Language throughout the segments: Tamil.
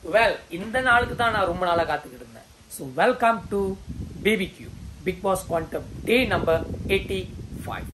வெல் இந்த நாளுக்கு தான் நான் ரொம்ப நாளா காத்துக்கிட்டு இருந்தேன் so welcome to BBQ Bigg Boss quantum day number eighty five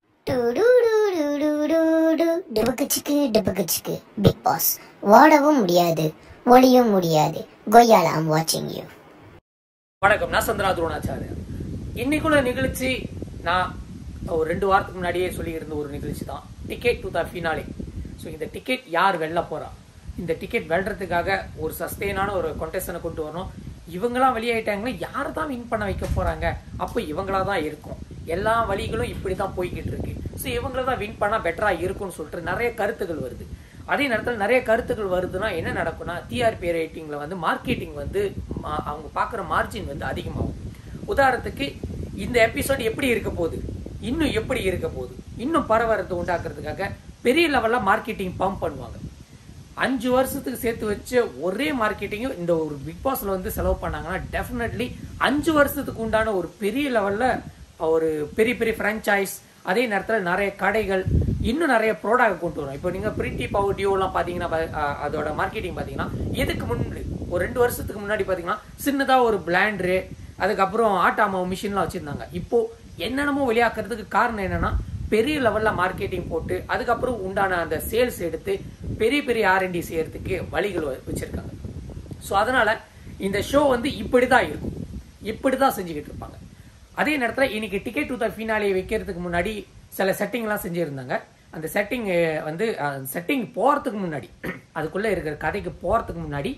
டிபுக்குச்சிக்கு டிபுக்குச்சிக்கு பிக் பாஸ் ஓடவும் முடியாது ஒளியும் முடியாது கொய்யால ஐம் வாட்சிங் யூ வணக்கம் நான் சந்திரா துரோணாச்சாரியா இன்னைக்குள்ள நிகழ்ச்சி நான் ஒரு ரெண்டு வாரத்துக்கு முன்னாடியே சொல்லியிருந்த ஒரு நிகழ்ச்சி தான் ticket to the finale so இந்த டிக்கெட் யார் வெல்ல போறா இந்த டிக்கெட் வெல்றதுக்காக ஒரு சஸ்டெயினான ஒரு கொண்டேஷனை கொண்டு வரணும் இவங்களாம் வெளியாயிட்டாங்கன்னா யார் தான் வின் பண்ண வைக்க போறாங்க அப்போ இவங்களா தான் இருக்கும் எல்லா வழிகளும் இப்படி தான் போய்கிட்டு இருக்கு ஸோ இவங்கள தான் வின் பண்ணா பெட்டரா இருக்கும்னு சொல்லிட்டு நிறைய கருத்துக்கள் வருது அதே நேரத்தில் நிறைய கருத்துக்கள் வருதுன்னா என்ன நடக்கும்னா டிஆர்பி ரேட்டிங்ல வந்து மார்க்கெட்டிங் வந்து மா- அவங்க பார்க்குற மார்ஜின் வந்து அதிகமாகும் உதாரணத்துக்கு இந்த எபிசோட் எப்படி இருக்க போகுது இன்னும் எப்படி இருக்க போகுது இன்னும் பரவரத்தை உண்டாக்குறதுக்காக பெரிய லெவல்ல மார்க்கெட்டிங் பம்ப் பண்ணுவாங்க அஞ்சு வருஷத்துக்கு சேர்த்து வச்ச ஒரே மார்க்கெட்டிங்கும் இந்த ஒரு பிக் பாஸ்ல வந்து செலவு பண்ணாங்கன்னா டெஃபினெட்லி அஞ்சு வருஷத்துக்கு உண்டான ஒரு பெரிய லெவல்ல ஒரு பெரிய பெரிய ஃப்ரான்ச்சைஸ் அதே நேரத்தில் நிறைய கடைகள் இன்னும் நிறைய ப்ரோடக்ட் கொண்டு வரும் இப்போ நீங்க பிரிட்டி பவர் டியோலாம் பார்த்தீங்கன்னா பா- அஹ் அதோட மார்க்கெட்டிங் பார்த்தீங்கன்னா இதுக்கு முன்னாடி ஒரு ரெண்டு வருஷத்துக்கு முன்னாடி பார்த்தீங்கன்னா சின்னதா ஒரு பிளாண்டரு அதுக்கப்புறம் ஆட்டாமா மிஷின்லாம் வச்சிருந்தாங்க இப்போ என்னென்னமோ வெளியாக்குறதுக்கு காரணம் என்னன்னா பெரிய லெவல்ல மார்க்கெட்டிங் போட்டு அதுக்கப்புறம் உண்டான அந்த சேல்ஸ் எடுத்து பெரிய பெரிய ஆர்என்டி செய்யறதுக்கு வழிகள் வ- வச்சிருக்காங்க ஸோ அதனால இந்த ஷோ வந்து இப்படிதான் இருக்கும் இப்படிதான் செஞ்சுக்கிட்டு இருப்பாங்க அதே நேரத்தில் இன்னைக்கு டிக்கெட் டு த ஃபினாலே வைக்கிறதுக்கு முன்னாடி சில செட்டிங்லாம் செஞ்சிருந்தாங்க அந்த செட்டிங் வந்து செட்டிங் போறதுக்கு முன்னாடி அதுக்குள்ள இருக்கிற கதைக்கு போறதுக்கு முன்னாடி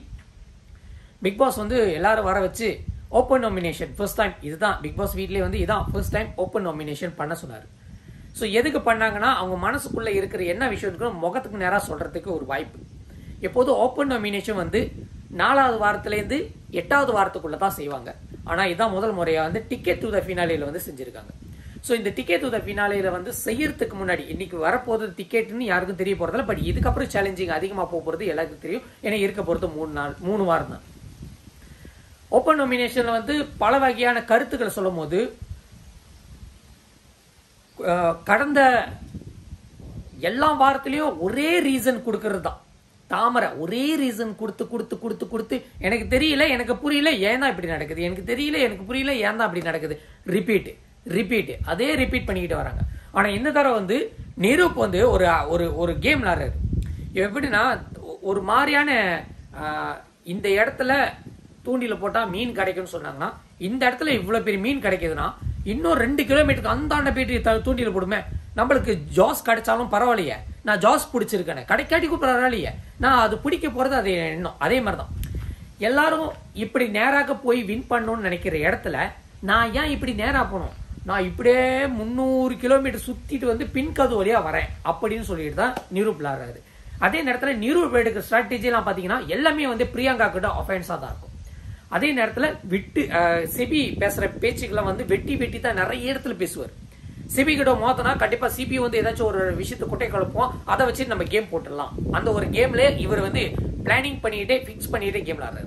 பிக் பாஸ் வந்து எல்லாரும் வர வச்சு ஓப்பன் நாமினேஷன் ஃபர்ஸ்ட் டைம் இதுதான் பிக் பாஸ் வீட்லயே வந்து இதான் ஃபர்ஸ்ட் டைம் ஓப்பன் நாமினேஷன் பண்ண சொன்னாரு ஸோ எதுக்கு பண்ணாங்கன்னா அவங்க மனசுக்குள்ள இருக்கிற என்ன விஷயம் இருக்குன்னு முகத்துக்கு நேரா சொல்றதுக்கு ஒரு வாய்ப்பு எப்போதும் ஓப்பன் நாமினேஷன் வந்து நாலாவது வாரத்துலேருந்து எட்டாவது வாரத்துக்குள்ள தான் செய்வாங்க ஆனா இதான் முதல் முறையா வந்து டிக்கெட் டு த ஃபினாலேல வந்து செஞ்சிருக்காங்க ஸோ இந்த டிக்கெட் டு த ஃபினாலேல வந்து செய்யறதுக்கு முன்னாடி இன்னைக்கு வரப்போகிறது டிக்கெட்னு யாருக்கும் தெரிய போறதில்ல பட் இதுக்கப்புறம் சேலஞ்சிங் அதிகமாக போக போறது எல்லாருக்கும் தெரியும் ஏன்னா இருக்க போறது மூணு நாள் மூணு வாரம் தான் ஓப்பன் நாமினேஷன்ல வந்து பல வகையான கருத்துக்களை சொல்லும் போது அஹ், கடந்த எல்லா வாரத்திலையும் ஒரே ரீசன் கொடுக்கறது தான் தாமரை ஒரே ரீசன் கொடுத்து கொடுத்து கொடுத்து கொடுத்து எனக்கு தெரியல எனக்கு புரியல ஏன் தான் இப்படி நடக்குது எனக்கு தெரியல எனக்கு புரியல ஏன் தான் அப்படி நடக்குது ரிப்பீட் ரிப்பீட் அதே ரிப்பீட் பண்ணிக்கிட்டு வராங்க ஆனா இந்த தடவை வந்து நிரூப் வந்து ஒரு ஒரு ஒரு கேம் விளாடுறாரு எப்படின்னா ஒரு மாதிரியான ஆஹ், இந்த இடத்துல தூண்டில போட்டா மீன் கிடைக்கும்னு சொன்னாங்கன்னா இந்த இடத்துல இவ்வளவு பெரிய மீன் கிடைக்குதுன்னா இன்னும் ரெண்டு கிலோமீட்டருக்கு அந்தாண்ட போயிட்டு த- தூண்டில போடுமே நம்மளுக்கு ஜாஸ் கிடைச்சாலும் பரவாயில்லையே நான் ஜாஸ் பிடிச்சிருக்கேன் கிடைக்காட்டி கூட பரவாயில்லையே நான் அது பிடிக்க போறது அது எண்ணம் அதே மாதிரி தான் எல்லாரும் இப்படி நேராக போய் வின் பண்ணணும்னு நினைக்கிற இடத்துல நான் ஏன் இப்படி நேரா போகணும் நான் இப்படியே முந்நூறு கிலோமீட்டர் சுத்திட்டு வந்து பின்கது வழியா வரேன் அப்படின்னு சொல்லிட்டு தான் நிரூப் விளாடுறாரு அதே நேரத்துல நிரூப் எடுக்கிற ஸ்ட்ராட்டஜி எல்லாம் பாத்தீங்கன்னா எல்லாமே வந்து பிரியங்கா கிட்ட அஃபென்ஸா தான் இருக்கும் அதே நேரத்துல விட்டு அஹ், செபி பேசுற பேச்சுக்கெல்லாம் வந்து வெட்டி வெட்டி தான் நிறைய இடத்துல பேசுவார் சிபி கிட்ட மோத்தனா கண்டிப்பா சிபி வந்து ஏதாச்சும் ஒரு விஷயத்தை குட்டை குழப்போம் அதை வச்சு நம்ம கேம் போட்டுடலாம் அந்த ஒரு கேம்ல இவர் வந்து பிளானிங் பண்ணிட்டே ஃபிக்ஸ் பண்ணிட்டே கேம் விளாடுறாரு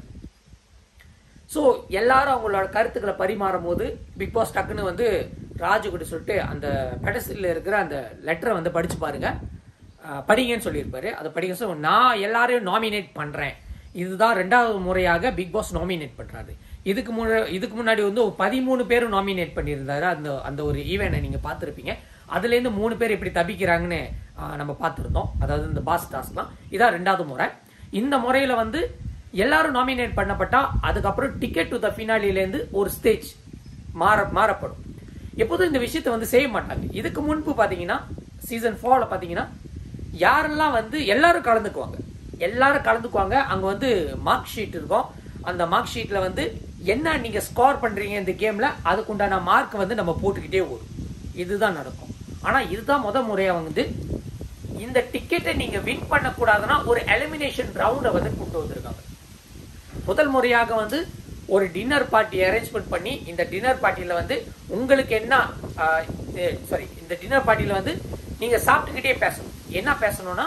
ஸோ எல்லாரும் அவங்களோட கருத்துக்களை பரிமாறும் போது பிக் பாஸ் டக்குன்னு வந்து ராஜு கிட்ட சொல்லிட்டு அந்த பெடஸ்டில் இருக்கிற அந்த லெட்டரை வந்து படிச்சு பாருங்க அஹ், படிங்கன்னு சொல்லியிருப்பாரு அதை படிக்க சொல்ல நான் எல்லாரையும் நாமினேட் பண்றேன் இதுதான் ரெண்டாவது முறையாக பிக் பாஸ் நாமினேட் பண்றாரு இதுக்கு முன்ன இதுக்கு முன்னாடி வந்து ஒரு பதிமூணு பேரும் நாமினேட் பண்ணியிருந்தாரு அந்த அந்த ஒரு ஈவெண்ட்டை நீங்க பார்த்துருப்பீங்க அதுல இருந்து மூணு பேர் எப்படி தப்பிக்கிறாங்கன்னு அஹ், நம்ம பார்த்துருந்தோம் அதாவது இந்த பாஸ் டாஸ்க்லாம் இதான் ரெண்டாவது முறை இந்த முறையில வந்து எல்லாரும் நாமினேட் பண்ணப்பட்டா அதுக்கப்புறம் டிக்கெட் டு த இருந்து ஒரு ஸ்டேஜ் மாற மாறப்படும் எப்போதும் இந்த விஷயத்தை வந்து செய்ய மாட்டாங்க இதுக்கு முன்பு பாத்தீங்கன்னா சீசன் ஃபோர்ல பாத்தீங்கன்னா யாரெல்லாம் வந்து எல்லாரும் கலந்துக்குவாங்க எல்லாரும் கலந்துக்குவாங்க அங்க வந்து மார்க் ஷீட் இருக்கும் அந்த மார்க் ஷீட்ல வந்து என்ன நீங்க ஸ்கோர் பண்றீங்க இந்த கேம்ல அதுக்குண்டான மார்க் வந்து நம்ம போட்டுக்கிட்டே வரும் இதுதான் நடக்கும் ஆனா இதுதான் முத முறையா வந்து இந்த டிக்கெட்டை நீங்க வின் பண்ணக்கூடாதுன்னா ஒரு எலிமினேஷன் ரவுண்டை வந்து கொண்டு வந்திருக்காங்க முதல் முறையாக வந்து ஒரு டின்னர் பார்ட்டி அரேஞ்ச்மெண்ட் பண்ணி இந்த டின்னர் பார்ட்டியில வந்து உங்களுக்கு என்ன சாரி இந்த டின்னர் பார்ட்டியில வந்து நீங்க சாப்பிட்டுக்கிட்டே பேசணும் என்ன பேசணும்னா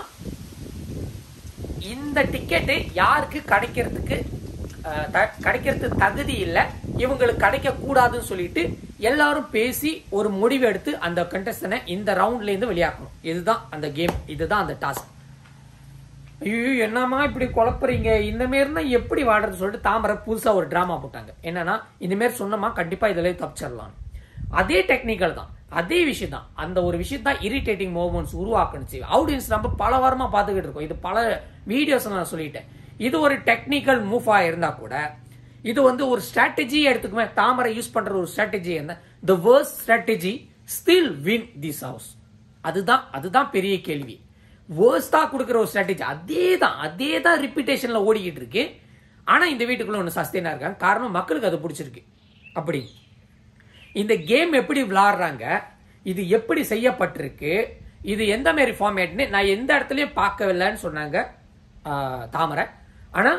இந்த டிக்கெட்டு யாருக்கு கிடைக்கிறதுக்கு அஹ், த- கிடைக்கிறது தகுதி இல்லை இவங்களுக்கு கிடைக்க கூடாதுன்னு சொல்லிட்டு எல்லாரும் பேசி ஒரு முடிவு எடுத்து அந்த கண்டஸ்டனை இந்த ரவுண்ட்ல இருந்து வெளியாக்கணும் இதுதான் அந்த கேம் இதுதான் அந்த டாஸ்க் ஐயோ என்னம்மா இப்படி குழப்புறீங்க இந்த மாரினா எப்படி வாடுறது சொல்லிட்டு தாமரை புதுசா ஒரு டிராமா போட்டாங்க என்னன்னா இந்த மாரி சொன்னோமா கண்டிப்பா இதுல தப்பிச்சிடலாம் அதே டெக்னிக்கல் தான் அதே விஷயம் தான் அந்த ஒரு விஷயம் தான் இரிட்டேட்டிங் மூமெண்ட்ஸ் உருவாக்குனுச்சு ஆடியன்ஸ் நம்ம பல வாரமா பார்த்துக்கிட்டு இருக்கோம் இது பல வீடியோஸ் நான் சொல்லிட்டேன் இது ஒரு டெக்னிக்கல் மூவா இருந்தா கூட இது வந்து ஒரு ஸ்ட்ராட்டஜி எடுத்துக்குமே தாமரை யூஸ் பண்ற ஒரு ஸ்ட்ராட்டஜி என்ன the worse strategy still win this house அதுதான் அதுதான் பெரிய கேள்வி வேர்ஸ்டா கொடுக்குற ஒரு ஸ்ட்ராட்டஜி அதே தான் அதே தான் ரிப்பீட்டேஷன்ல ஓடிக்கிட்டு இருக்கு ஆனா இந்த வீட்டுக்குள்ள ஒன்று சஸ்டெயினா இருக்காங்க காரணம் மக்களுக்கு அது பிடிச்சிருக்கு அப்படி இந்த கேம் எப்படி விளாடுறாங்க இது எப்படி செய்யப்பட்டிருக்கு இது எந்த மாதிரி ஃபார்மேட்னு நான் எந்த இடத்துலயும் பார்க்கவில்லைன்னு சொன்னாங்க ஆஹ், தாமரை ஆனா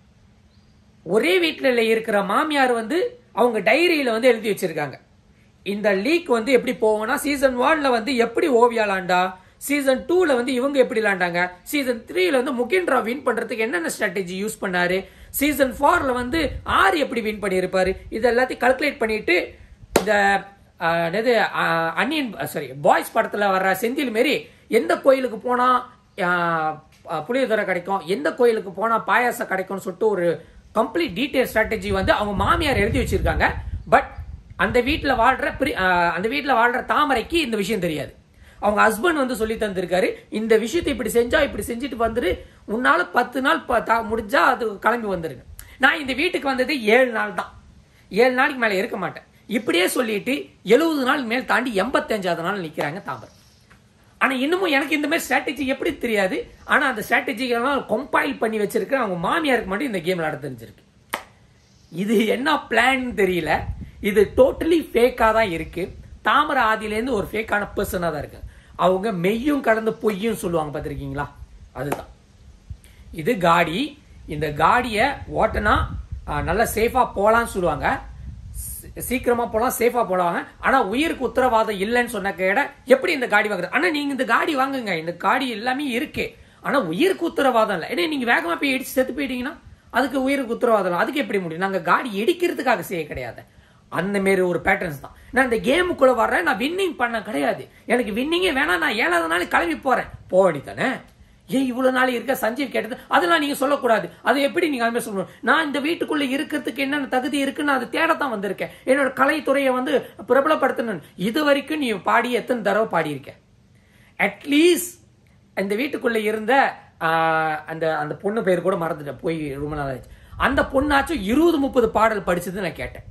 ஒரே வீட்டில் இருக்கிற மாமியார் வந்து அவங்க டைரியில வந்து எழுதி வச்சிருக்காங்க இந்த லீக் வந்து எப்படி போகும்னா சீசன் ஒன்ல வந்து எப்படி ஓவியா லாண்டா சீசன் டூல வந்து இவங்க எப்படி லாண்டாங்க சீசன் த்ரீல வந்து முகின்ரா வின் பண்றதுக்கு என்னென்ன ஸ்ட்ராட்டஜி யூஸ் பண்ணாரு சீசன் ஃபோர்ல வந்து ஆர் எப்படி வின் பண்ணியிருப்பாரு இது எல்லாத்தையும் கால்குலேட் பண்ணிட்டு இந்த ஆஹ், என்னது ஆஹ், அன்னியன் சாரி பாய்ஸ் படத்துல வர்ற செந்தில் மாரி எந்த கோயிலுக்கு போனா ஆஹ், ஆஹ், புளியோதரை கிடைக்கும் எந்த கோயிலுக்கு போனா பாயாசம் கிடைக்கும்னு சொல்லிட்டு ஒரு கம்ப்ளீட் டீடைல் ஸ்ட்ராட்டஜி வந்து அவங்க மாமியார் எழுதி வச்சிருக்காங்க பட் அந்த வீட்ல வாழ்ற பிரி- ஆஹ், அந்த வீட்ல வாழ்ற தாமரைக்கு இந்த விஷயம் தெரியாது அவங்க ஹஸ்பண்ட் வந்து சொல்லி தந்திருக்காரு இந்த விஷயத்தை இப்படி செஞ்சா இப்படி செஞ்சுட்டு வந்துரு உன்னால பத்து நாள் ப- தா- முடிஞ்சா அது கிளம்பி வந்துருங்க நான் இந்த வீட்டுக்கு வந்தது ஏழு நாள் தான் ஏழு நாளைக்கு மேல இருக்க மாட்டேன் இப்படியே சொல்லிட்டு எழுபது நாள் மேல் தாண்டி எண்பத்தஞ்சாவது நாள் நிக்கிறாங்க தாமரை ஆனா இன்னமும் எனக்கு இந்த மாதிரி ஸ்ட்ராட்டஜி எப்படி தெரியாது ஆனா அந்த ஸ்ட்ராட்டஜிகள்லாம் கம்பைல் பண்ணி வச்சிருக்க அவங்க மாமியாருக்கு மட்டும் இந்த கேம் விளையாட தெரிஞ்சிருக்கு இது என்ன பிளான் தெரியல இது டோட்டலி ஃபேக்கா தான் இருக்கு தாமரை ஆதியிலேருந்து ஒரு ஃபேக்கான பர்சனாக தான் இருக்கு அவங்க மெய்யும் கடந்து பொய்யும் சொல்லுவாங்க பார்த்திருக்கீங்களா அதுதான் இது காடி இந்த காடியை ஓட்டனா ஆஹ், நல்லா சேஃபா போலாம்னு சொல்லுவாங்க சீ- சீக்கிரமா போலாம் சேஃபா போடுவாங்க ஆனா உயிருக்கு உத்தரவாதம் இல்லைன்னு சொன்ன கேட எப்படி இந்த காடி வாங்குறது ஆனா நீங்க இந்த காடி வாங்குங்க இந்த காடி எல்லாமே இருக்கு ஆனா உயிருக்கு உத்தரவாதம் இல்லை ஏன்னா நீங்க வேகமா போய் இடிச்சு செத்து போயிட்டீங்கன்னா அதுக்கு உயிருக்கு உத்தரவாதம் இல்லை அதுக்கு எப்படி முடியும் நாங்க காடி இடிக்கிறதுக்காக செய்ய கிடையாது அந்த மாரி ஒரு பேட்டர்ன்ஸ் தான் நான் இந்த கேமுக்குள்ள வர்றேன் நான் வின்னிங் பண்ண கிடையாது எனக்கு வின்னிங்கே வேணாம் நான் ஏழாவது நாள் கிளம்பி போறேன் போடி தானே ஏன் இவ்வளவு நாள் இருக்க சஞ்சீவ் கேட்டது அதெல்லாம் நீங்க சொல்லக்கூடாது அது எப்படி நீங்க அதுமாதிரி சொல்லணும் நான் இந்த வீட்டுக்குள்ள இருக்கிறதுக்கு என்னென்ன தகுதி இருக்குன்னு அதை தேடத்தான் வந்திருக்கேன் என்னோட கலைத்துறையை வந்து பிரபலப்படுத்தணும் இது வரைக்கும் நீ பாடி எத்தனை தடவை பாடியிருக்க அட்லீஸ்ட் இந்த வீட்டுக்குள்ள இருந்த ஆஹ், அந்த அந்த பொண்ணு பேர் கூட மறந்துட்டேன் போய் ரொம்ப நாள் ஆச்சு அந்த பொண்ணாச்சும் இருபது முப்பது பாடல் படிச்சது நான் கேட்டேன்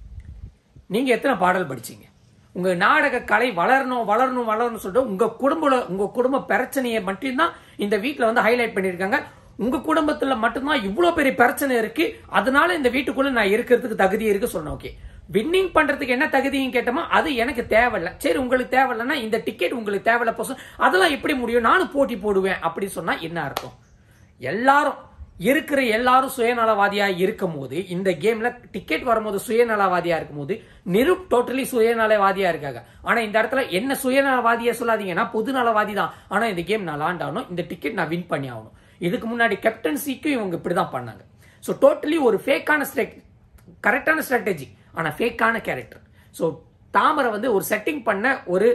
நீங்க எத்தனை பாடல் படிச்சீங்க உங்க நாடக கலை வளரணும் வளரணும் வளரணும் சொல்லிட்டு உங்க குடும்ப உங்க குடும்ப பிரச்சனையை மட்டும்தான் இந்த வீட்ல வந்து ஹைலைட் பண்ணிருக்காங்க உங்க குடும்பத்துல மட்டும்தான் இவ்வளவு பெரிய பிரச்சனை இருக்கு அதனால இந்த வீட்டுக்குள்ள நான் இருக்கிறதுக்கு தகுதி இருக்கு சொன்னேன் ஓகே வின்னிங் பண்றதுக்கு என்ன தகுதியும் கேட்டோமா அது எனக்கு தேவையில்ல சரி உங்களுக்கு தேவையில்லைன்னா இந்த டிக்கெட் உங்களுக்கு தேவையில்ல போசம் அதெல்லாம் எப்படி முடியும் நானும் போட்டி போடுவேன் அப்படி சொன்னா என்ன அர்த்தம் எல்லாரும் இருக்கிற எல்லாரும் சுயநலவாதியா இருக்கும் போது இந்த கேம்ல டிக்கெட் வரும்போது சுயநலவாதியா இருக்கும் போது நிருப் டோட்டலி சுயநலவாதியா இருக்காங்க ஆனா இந்த இடத்துல என்ன சுயநலவாதியா சொல்லாதீங்கன்னா பொதுநலவாதி தான் ஆனா இந்த கேம் நான் லாண்ட் ஆகணும் இந்த டிக்கெட் நான் வின் பண்ணி ஆகணும் இதுக்கு முன்னாடி கேப்டன்சிக்கும் இவங்க இப்படிதான் பண்ணாங்க ஸோ டோட்டலி ஒரு ஃபேக்கான கரெக்டான ஸ்ட்ராட்டஜி ஆனா ஃபேக்கான கேரக்டர் ஸோ தாமரை வந்து ஒரு செட்டிங் பண்ண ஒரு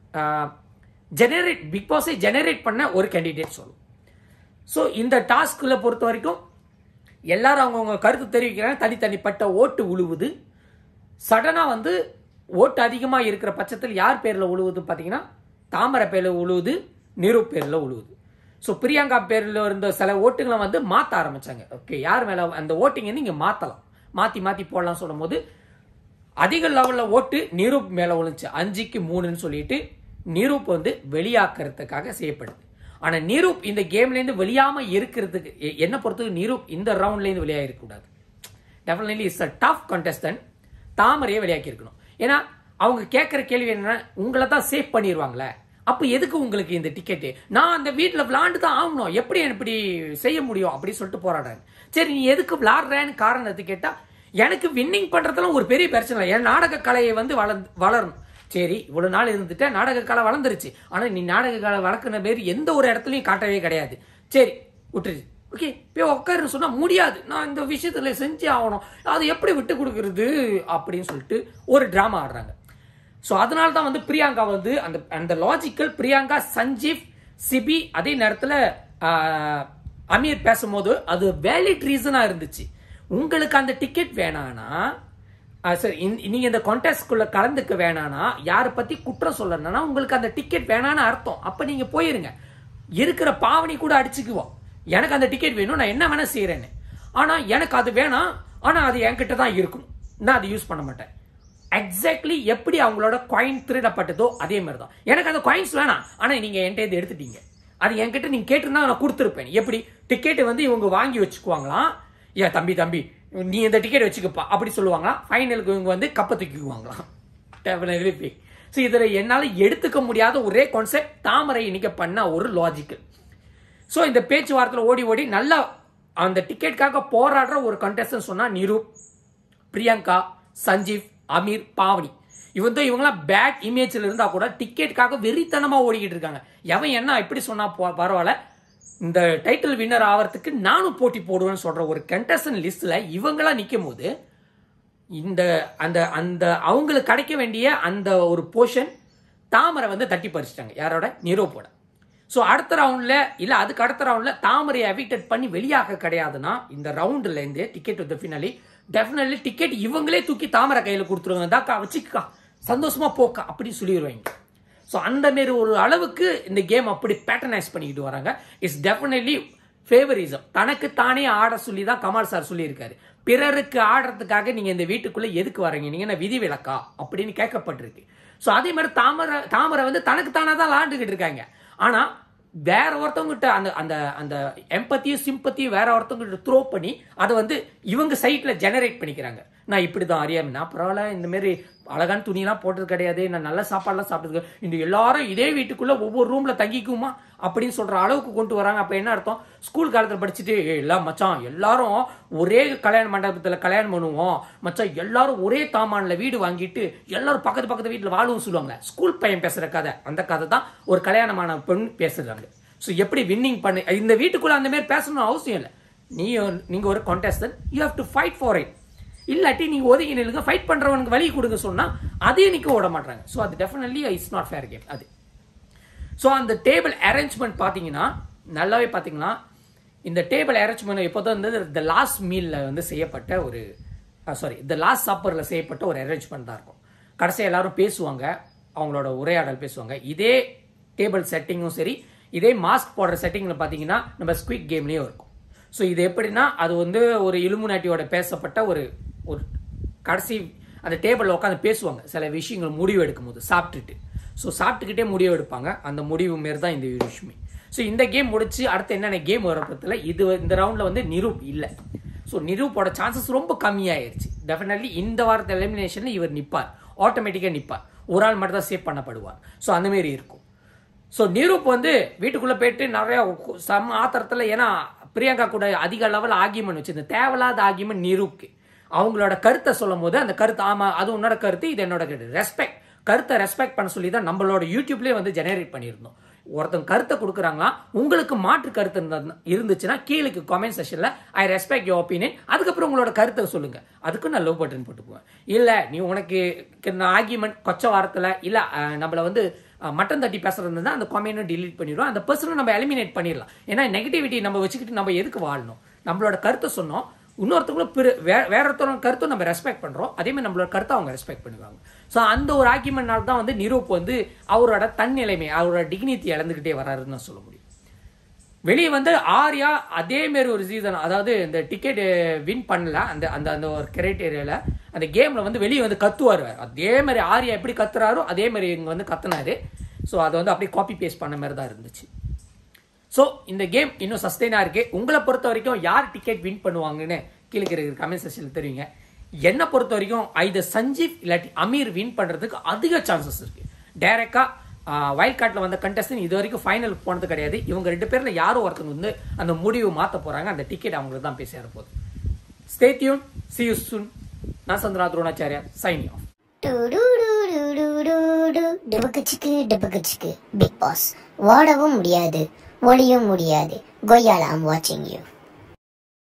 ஜெனரேட் பிக் பாஸை ஜெனரேட் பண்ண ஒரு கேண்டிடேட் சொல்லும் ஸோ இந்த டாஸ்கில் பொறுத்த வரைக்கும் எல்லாரும் அவங்கவுங்க கருத்து தெரிவிக்கிறாங்க தனித்தனிப்பட்ட ஓட்டு உழுவுது சடனாக வந்து ஓட்டு அதிகமாக இருக்கிற பட்சத்தில் யார் பேரில் உழுவுது பார்த்தீங்கன்னா தாமரை பேரில் உழுவுது நிரு பேரில் உழுவுது ஸோ பிரியங்கா பேரில் இருந்த சில ஓட்டுங்களை வந்து மாற்ற ஆரம்பிச்சாங்க ஓகே யார் மேலே அந்த ஓட்டிங்க வந்து இங்கே மாற்றலாம் மாற்றி மாற்றி போடலாம் சொல்லும் போது அதிக லெவலில் ஓட்டு நிரூப் மேலே விழுந்துச்சு அஞ்சுக்கு மூணுன்னு சொல்லிட்டு நிரூப் வந்து வெளியாக்குறதுக்காக செய்யப்படுது ஆனா நிரூப் இந்த கேம்ல இருந்து வெளியாம இருக்கிறதுக்கு எ- என்ன பொறுத்தவரைக்கும் நிரூப் இந்த ரவுண்ட்ல இருந்து வெளியாக இருக்கக்கூடாது definitely it's a tough contestant தாமரையை வெளியாக்கி இருக்கணும் ஏன்னா அவங்க கேட்குற கேள்வி என்னன்னா உங்களை தான் சேவ் பண்ணிடுவாங்களே அப்போ எதுக்கு உங்களுக்கு இந்த டிக்கெட்டு நான் அந்த வீட்டில் விளாண்டு தான் ஆகணும் எப்படி இப்படி செய்ய முடியும் அப்படி சொல்லிட்டு போராடுறாங்க சரி நீ எதுக்கு விளாடுறேன்னு காரணத்தை கேட்டா எனக்கு வின்னிங் பண்றதெல்லாம் ஒரு பெரிய பிரச்சனை இல்லை என் நாடக கலையை வந்து வளர்ந்து வளரணும் சரி இவ்வளவு நாள் இருந்துட்டு நாடக கலை வளர்ந்துருச்சு ஆனா நீ நாடக கலை வளர்க்குற பேர் எந்த ஒரு இடத்துலயும் காட்டவே கிடையாது சரி விட்டுருச்சு ஓகே போய் உட்காருன்னு சொன்னா முடியாது நான் இந்த விஷயத்துல செஞ்சே ஆகணும் அது எப்படி விட்டு கொடுக்கறது அப்படின்னு சொல்லிட்டு ஒரு டிராமா ஆடுறாங்க ஸோ அதனால தான் வந்து பிரியங்கா வந்து அந்த அந்த லாஜிக்கல் பிரியங்கா சஞ்சீவ் சிபி அதே நேரத்தில் அமீர் பேசும்போது அது வேலிட் ரீசனா இருந்துச்சு உங்களுக்கு அந்த டிக்கெட் வேணானா அஹ் சரி இந்த- நீங்க இந்த கான்டெஸ்ட்குள்ள கலந்துக்க வேணானா யாரை பத்தி குற்றம் சொல்லணும்னா உங்களுக்கு அந்த டிக்கெட் வேணான்னு அர்த்தம் அப்ப நீங்க போயிருங்க இருக்கிற பாவனி கூட அடிச்சுக்குவோம் எனக்கு அந்த டிக்கெட் வேணும் நான் என்ன வேணா செய்யறேன்னு ஆனா எனக்கு அது வேணாம் ஆனா அது என்கிட்ட தான் இருக்கணும் நான் அதை யூஸ் பண்ண மாட்டேன் எக்ஸாக்ட்லி எப்படி அவங்களோட காயின் திருடப்பட்டதோ அதே மாதிரி தான் எனக்கு அந்த காயின்ஸ் வேணாம் ஆனா நீங்க என்கிட்ட இதை எடுத்துட்டீங்க அது என்கிட்ட நீங்க கேட்டிருந்தா நான் கொடுத்துருப்பேன் எப்படி டிக்கெட் வந்து இவங்க வாங்கி வச்சுக்குவாங்களாம் ஏன் தம்பி தம்பி நீ இந்த டிக்கெட் வச்சுக்கப்பா அப்படி சொல்லுவாங்களாம் ஃபைனலுக்கு இவங்க வந்து கப்பை தூக்கிக்குவாங்களாம் டெஃபினெட்லி ஸோ இதில் என்னால் எடுத்துக்க முடியாத ஒரே கான்செப்ட் தாமரை இன்னைக்கு பண்ண ஒரு லாஜிக்கல் ஸோ இந்த பேச்சுவார்த்தையில் ஓடி ஓடி நல்லா அந்த டிக்கெட்டுக்காக போராடுற ஒரு கண்டஸ்டன் சொன்னா நிரூப் பிரியங்கா சஞ்சீவ் அமீர் பாவனி இவன் தான் இவங்களாம் பேட் இமேஜ்ல இருந்தா கூட டிக்கெட்டுக்காக வெறித்தனமா ஓடிக்கிட்டு இருக்காங்க எவன் என்ன இப்படி சொன்னா போ- பரவாயில்ல இந்த டைட்டில் வின்னர் ஆவறதுக்கு நானும் போட்டி போடுவேன்னு சொல்ற ஒரு கண்டஸ்டன் லிஸ்ட்ல இவங்களா நிற்கும் போது இந்த அந்த அந்த அவங்களுக்கு கிடைக்க வேண்டிய அந்த ஒரு போர்ஷன் தாமரை வந்து தட்டி பறிச்சிட்டாங்க யாரோட நிரோப்போட ஸோ அடுத்த ரவுண்ட்ல இல்ல அதுக்கு அடுத்த ரவுண்ட்ல தாமரையை அவிக்டட் பண்ணி வெளியாக கிடையாதுன்னா இந்த ரவுண்ட்ல இருந்து ticket with finale definitely ticket இவங்களே தூக்கி தாமரை கையில கொடுத்துருவாங்க தாக்கா வச்சுக்கா சந்தோஷமா போக்கா அப்படி சொல்லிடுவாங்க ஸோ அந்த மாரி ஒரு அளவுக்கு இந்த கேம் அப்படி பேட்டர்னைஸ் பண்ணிக்கிட்டு வராங்க இட்ஸ் டெஃபினெட்லி ஃபேவரிசம் தனக்கு தானே ஆட சொல்லி தான் கமால் சார் சொல்லியிருக்காரு பிறருக்கு ஆடுறதுக்காக நீங்க இந்த வீட்டுக்குள்ள எதுக்கு வரீங்க நீங்க என்ன விதி விலக்கா அப்படின்னு கேட்கப்பட்டிருக்கு ஸோ அதே மாதிரி தாமரை தாமரை வந்து தனக்கு தானே தான் விளாண்டுக்கிட்டு இருக்காங்க ஆனா வேற ஒருத்தவங்கிட்ட அந்த அந்த அந்த எம்பத்தியும் சிம்பத்தியும் வேற ஒருத்தவங்கிட்ட த்ரோ பண்ணி அதை வந்து இவங்க சைட்ல ஜெனரேட் பண்ணிக்கிறாங்க நான் இப்படிதான் அறியாம நான் பரவாயில்ல இந்த மாதிரி அழகான துணியெல்லாம் போட்டது கிடையாது நான் நல்ல சாப்பாடுலாம் சாப்பிட்டது கிடையாது. இந்த எல்லாரும் இதே வீட்டுக்குள்ள ஒவ்வொரு ரூம்ல தங்கிக்குமா அப்படின்னு சொல்ற அளவுக்கு கொண்டு வராங்க அப்ப என்ன அர்த்தம் ஸ்கூல் காலத்துல படிச்சுட்டு "ஏய், எல்லாம் மச்சான் எல்லாரும் ஒரே கல்யாண மண்டபத்துல கல்யாணம் பண்ணுவோம் மச்சான் எல்லாரும் ஒரே தாமான்ல வீடு வாங்கிட்டு எல்லாரும் பக்கத்து பக்கத்து வீட்டுல வாழும் சொல்லுவாங்க ஸ்கூல் பையன் பேசுற கதை அந்த கதை தான் ஒரு கல்யாணமான பெண் பேசுறாங்க ஸோ எப்படி வின்னிங் பண்ணு இந்த வீட்டுக்குள்ள அந்த மாதிரி பேசணும்னு அவசியம் இல்லை நீ ஒரு- நீங்க ஒரு contestant you have to fight for it இல்லாட்டி நீங்க ஒதுங்கி நில்லுங்க ஃபைட் பண்றவனுக்கு வழி கொடுங்க சொன்னா அதையும் நிக்க விட மாட்டாங்க ஸோ அது definitely it's not fair game அது ஸோ அந்த டேபிள் அரேஞ்ச்மெண்ட் பார்த்தீங்கன்னா நல்லாவே பார்த்தீங்கன்னா இந்த டேபிள் அரேஞ்ச்மெண்ட் எப்போ தான் வந்து த லாஸ்ட் மீல்ல வந்து செய்யப்பட்ட ஒரு சாரி த லாஸ்ட் சாப்பரில் செய்யப்பட்ட ஒரு அரேஞ்ச்மெண்ட் தான் இருக்கும் கடைசியாக எல்லாரும் பேசுவாங்க அவங்களோட உரையாடல் பேசுவாங்க இதே டேபிள் செட்டிங்கும் சரி இதே மாஸ்க் போடுற செட்டிங்கில் பார்த்தீங்கன்னா நம்ம ஸ்குவிக் கேம்லேயும் இருக்கும் ஸோ இது எப்படின்னா அது வந்து ஒரு இலுமினாட்டியோட பேசப்பட்ட ஒரு ஒரு கடைசி அந்த டேபிளில் உட்காந்து பேசுவாங்க சில விஷயங்கள் முடிவு எடுக்கும் போது சாப்பிட்டுட்டு ஸோ சாப்பிட்டுக்கிட்டே முடிவு எடுப்பாங்க அந்த முடிவு மாரி தான் இந்த விஷயமே ஸோ இந்த கேம் முடிச்சு அடுத்து என்னென்ன கேம் வரப்பத்தில் இது இந்த ரவுண்டில் வந்து நிரூப் இல்லை ஸோ நிரூப்போட சான்சஸ் ரொம்ப கம்மியாயிருச்சு டெஃபினெட்லி இந்த வாரத்து எலிமினேஷனில் இவர் நிற்பார் ஆட்டோமேட்டிக்காக நிற்பார் ஒரு ஆள் மட்டும் தான் சேவ் பண்ணப்படுவார் ஸோ அந்த மாதிரி இருக்கும் ஸோ நிரூப் வந்து வீட்டுக்குள்ள போயிட்டு நிறைய கு- செம்ம ஆத்திரத்தில் ஏன்னா பிரியங்கா கூட அதிக லெவல் ஆகியமன் வச்சிருந்த தேவையில்லாத ஆகியமன் நிரூப்க்கு அவங்களோட கருத்தை சொல்லும் போது அந்த கருத்து ஆமா அது உன்னோட கருத்து இது என்னோட கருத்து ரெஸ்பெக்ட் கருத்தை ரெஸ்பெக்ட் பண்ண சொல்லி தான் நம்மளோட யூடியூப்லேயே வந்து ஜெனரேட் பண்ணியிருந்தோம் ஒருத்தன் கருத்தை கொடுக்குறாங்களா உங்களுக்கு மாற்று கருத்து இருந்தா- இருந்துச்சுன்னா கீழே கமெண்ட் செஷன்ல ஐ ரெஸ்பெக்ட் யோர் ஒப்பீனியன் அதுக்கப்புறம் உங்களோட கருத்தை சொல்லுங்க அதுக்கு நான் லவ் பட்டன் போட்டுக்குவேன் இல்ல நீ உனக்கு ஆர்கியூமெண்ட் கொச்ச வாரத்துல இல்ல அஹ், நம்மள வந்து அஹ், மட்டன் தட்டி பேசுறது இருந்தா அந்த கமெண்ட்டும் delete பண்ணிடுவோம் அந்த பர்சனை நம்ம எலிமினேட் பண்ணிடலாம் ஏன்னா நெகட்டிவிட்டி நம்ம வச்சுக்கிட்டு நம்ம எதுக்கு வாழணும் நம்மளோட கருத்தை சொன்னோம் இன்னொருத்தவங்களும் பிற வேற வேற ஒருத்தவங்க கருத்தும் நம்ம ரெஸ்பெக்ட் பண்றோம் அதே மாதிரி நம்மளோட கருத்தை அவங்க ரெஸ்பெக்ட் பண்ணுவாங்க ஸோ அந்த ஒரு ஆர்கியூமெண்ட்னால தான் வந்து நிரூப் வந்து அவரோட தன்னிலைமை அவரோட டிக்னிட்டி இழந்துகிட்டே வராருன்னு நான் சொல்ல முடியும் வெளியே வந்து ஆர்யா அதே மாதிரி ஒரு சீசன் அதாவது இந்த டிக்கெட் வின் பண்ணல அந்த அந்த அந்த ஒரு கிரைட்டேரியால அந்த கேம்ல வந்து வெளியே வந்து கத்துவார் அதே மாதிரி ஆர்யா எப்படி கத்துறாரோ அதே மாதிரி இங்க வந்து கத்துனாரு ஸோ அதை வந்து அப்படியே காப்பி பேஸ்ட் பண்ண மாதிரி தான் இருந்துச்சு ஸோ இந்த கேம் இன்னும் சஸ்டெயினா இருக்கு உங்களை பொறுத்த வரைக்கும் யார் டிக்கெட் வின் பண்ணுவாங்கன்னு கீழே இருக்கிற கமெண்ட் செக்ஷனில் தெரிவிங்க என்னை பொறுத்த வரைக்கும் ஐத சஞ்சீவ் இல்லாட்டி அமீர் வின் பண்றதுக்கு அதிக சான்சஸ் இருக்கு டைரக்டா வைல்ட் கார்ட்ல வந்த கண்டஸ்டன் இது வரைக்கும் ஃபைனல் போனது கிடையாது இவங்க ரெண்டு பேர்ல யாரோ ஒருத்தவங்க வந்து அந்த முடிவு மாத்த போறாங்க அந்த டிக்கெட் அவங்களுக்கு தான் போய் சேர போகுது ஸ்டேட்யூன் சி யூ சுன் நான் சந்திரா துரோணாச்சாரியா சைனிங் ஆஃப் டிபுக்குச்சிக்கு டிபுக்குச்சிக்கு பிக் பாஸ் ஓடவும் முடியாது ஒளியும் முடியாது கொய்யால ஐம் வாட்சிங் யூ